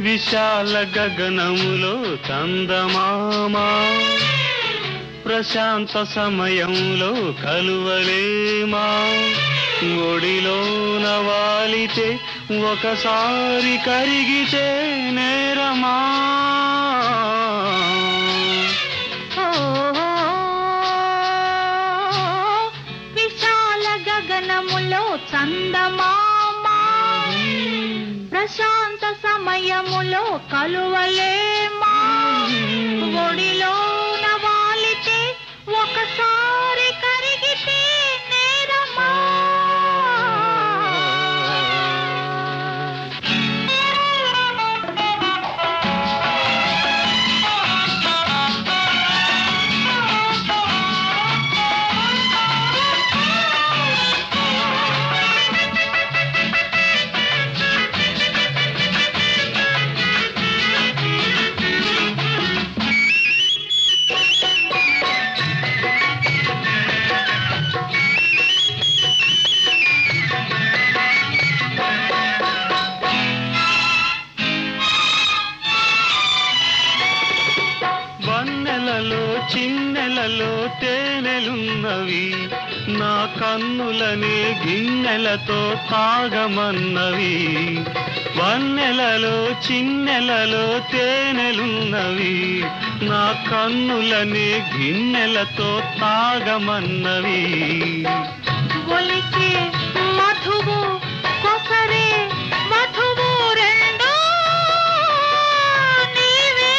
విశాల గగనములో చందమామా ప్రశాంత సమయంలో కలువలేమా ఒడిలోన వాలితే ఒకసారి కరిగితే నేరమా ఓ విశాల గగనములో చందమామా ప్రశాంత సమయములో కలువలేమా ఒడిలోన వాలితే ఒకసారి కరిగితే నేరమా వన్నెలలో చిన్నెలలో తేనెలున్నవి నా కన్నులనే గిన్నెలతో తాగమన్నవి వన్నెలలో చిన్నెలలో తేనెలున్నవి నా కన్నులనే గిన్నెలతో తాగమన్నవి ఒలికే మధువు కొసరే మధువు రెండు నీవే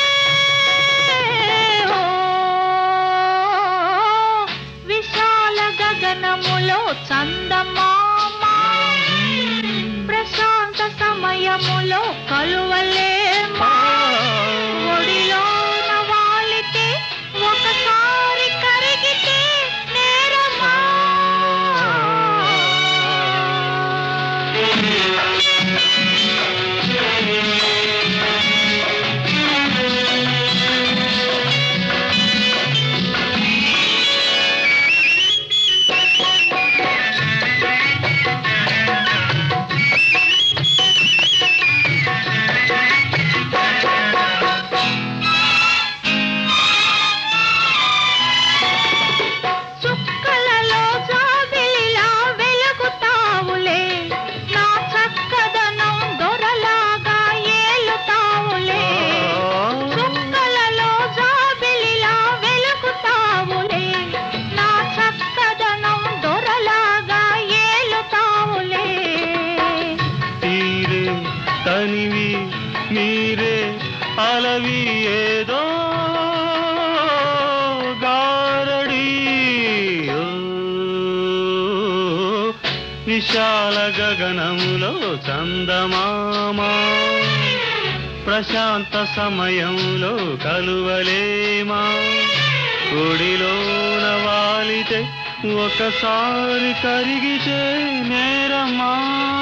ఓ విశాల గగనములో చందమామా ప్రశాంత సమయములో కలువలేమా ఒడిలోన వాలితే ఒకసారి కరిగితే నేరమా చుక్కలలో జాబిలిలా వెలుగుతావులే నా చక్కదనం దొరలాగా ఏలుతావులే చుక్కలలో జాబిలిలా వెలుగుతావులే నా చక్కదనం దొరలాగా ఏలుతావులే తీరే తనివి మీరే అలవి ఏదో గారడి ఓ, విశాల గగనములో చందమామా ప్రశాంత సమయంలో కలువలేమా ఒడిలోన వాలితే ఒకసారి కరిగితే నేరమా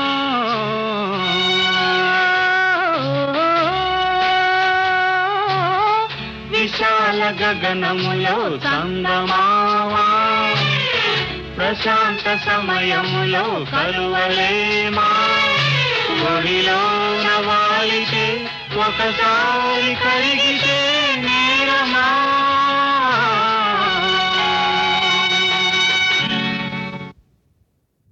విశాల గగనములో చందమామా ప్రశాంత సమయములో కలువలేమా ఒడిలోన వాలితే ఒకసారి కరిగితే